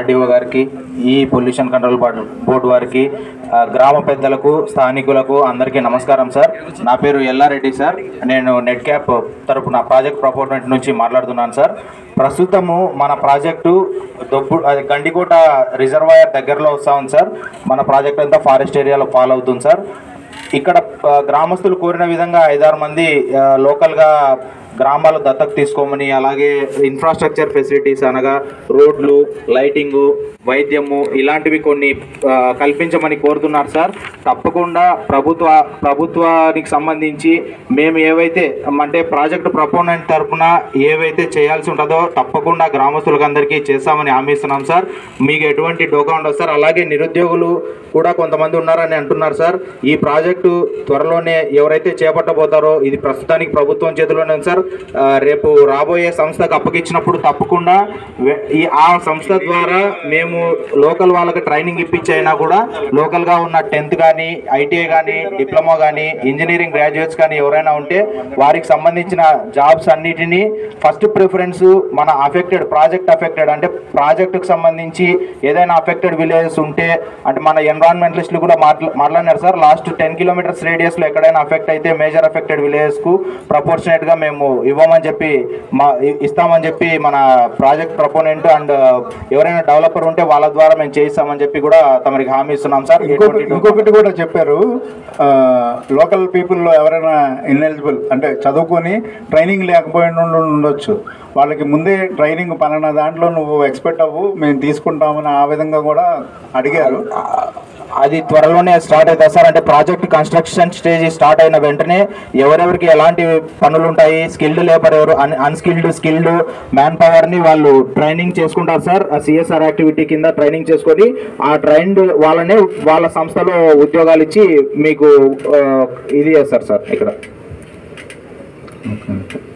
RDO గారికి ఈ pollution control board board వారికి ఆ, గ్రామ పెద్దలకు స్థానికులకు అందరికీ నమస్కారం సార్ నా పేరు ఎల్లారెడ్డి సార్ నేను నెట్ క్యాప్ తరపున ప్రాజెక్ట్ ప్రపోర్ట్మెంట్ నుంచి మాట్లాడుతున్నాను సార్ ప్రస్తుతము మన ప్రాజెక్టు దొబ్బు అది గండికోట రిజర్వాయర్ దగ్గరలో వస్తూ ఉంది సార్ మన ప్రాజెక్ట్ అంతా ఫారెస్ట్ ఏరియాలో ఫాలో అవుతుంది సార్ ఇక్కడ ఆ, గ్రామస్తులు కోరిన విధంగా ఐదారు మంది ఆ, లోకల్గా గ్రామాలు దత్తకు తీసుకోమని అలాగే ఇన్ఫ్రాస్ట్రక్చర్ ఫెసిలిటీస్ అనగా రోడ్లు లైటింగు వైద్యము ఇలాంటివి కొన్ని ఆ, కల్పించమని కోరుతున్నారు సార్ తప్పకుండా ప్రభుత్వ ప్రభుత్వానికి సంబంధించి మేము ఏవైతే అంటే ప్రాజెక్టు ప్రపోనెంట్ తరపున ఏవైతే చేయాల్సి ఉంటుందో తప్పకుండా గ్రామస్తులకు అందరికీ చేస్తామని హామీ ఇస్తున్నాం సార్ మీకు ఎటువంటి డోకా ఉండదు సార్ అలాగే నిరుద్యోగులు కూడా కొంతమంది ఉన్నారని అంటున్నారు సార్ ఈ ప్రాజెక్టు త్వరలోనే ఎవరైతే చేపట్టబోతారో ఇది ప్రస్తుతానికి ప్రభుత్వం చేతిలోనే ఉంది సార్ ఆ, రేపు రాబోయే సంస్థకు అప్పగించినప్పుడు తప్పకుండా వె- ఈ ఆ సంస్థ ద్వారా మేము లోకల్ వాళ్ళకి ట్రైనింగ్ ఇప్పించైనా కూడా లోకల్గా ఉన్న టెన్త్ కానీ ఐటీఐ కానీ డిప్లొమా కానీ ఇంజనీరింగ్ గ్రాడ్యుయేట్స్ కానీ ఎవరైనా ఉంటే వారికి సంబంధించిన జాబ్స్ అన్నిటినీ ఫస్ట్ ప్రిఫరెన్స్ మన అఫెక్టెడ్ ప్రాజెక్ట్ అఫెక్టెడ్ అంటే ప్రాజెక్టుకు సంబంధించి ఏదైనా అఫెక్టెడ్ విలేజెస్ ఉంటే అంటే మన ఎన్విరాన్మెంటలిస్టులు కూడా మాట్లా మాట్లాడినారు సార్ లాస్ట్ టెన్ కిలోమీటర్స్ రేడియస్లో ఎక్కడైనా అఫెక్ట్ అయితే మేజర్ అఫెక్టెడ్ విలేజెస్కు ప్రపోర్షనేట్గా మేము ఇవ్వమని చెప్పి మా ఇ- ఇస్తామని చెప్పి మన ప్రాజెక్ట్ ప్రపోనెంట్ అండ్ ఎవరైనా డెవలపర్ ఉంటే వాళ్ళ ద్వారా మేము చేయిస్తామని చెప్పి కూడా తమరికి హామీ ఇస్తున్నాం సార్ ఇంకొకటి ఎటువంటి ఇంకొకటి కూడా చెప్పారు లోకల్ పీపుల్లో ఎవరైనా ఇన్ఎలిజిబుల్ అంటే చదువుకొని ట్రైనింగ్ లేకపోయి ఉండి ఉండొచ్చు వాళ్ళకి ముందే ట్రైనింగ్ పలానా దాంట్లో నువ్వు ఎక్స్పెక్ట్ అవ్వు మేము తీసుకుంటామని ఆ విధంగా కూడా అడిగారు అది త్వరలోనే స్టార్ట్ అవుతుంది సార్ అంటే ప్రాజెక్ట్ కన్స్ట్రక్షన్ స్టేజ్ స్టార్ట్ అయిన వెంటనే ఎవరెవరికి ఎలాంటి పనులు ఉంటాయి స్కిల్డ్ లేబర్ ఎవరు అన్ అన్స్కిల్డ్ స్కిల్డ్ మ్యాన్ పవర్ని వాళ్ళు ట్రైనింగ్ చేసుకుంటారు సార్ సిఎస్ఆర్ యాక్టివిటీ కింద ట్రైనింగ్ చేసుకొని ఆ ట్రైన్డ్ వాళ్ళనే వాళ్ళ సంస్థలో ఉద్యోగాలు ఇచ్చి మీకు ఆ, ఇది చేస్తారు సార్ ఇక్కడ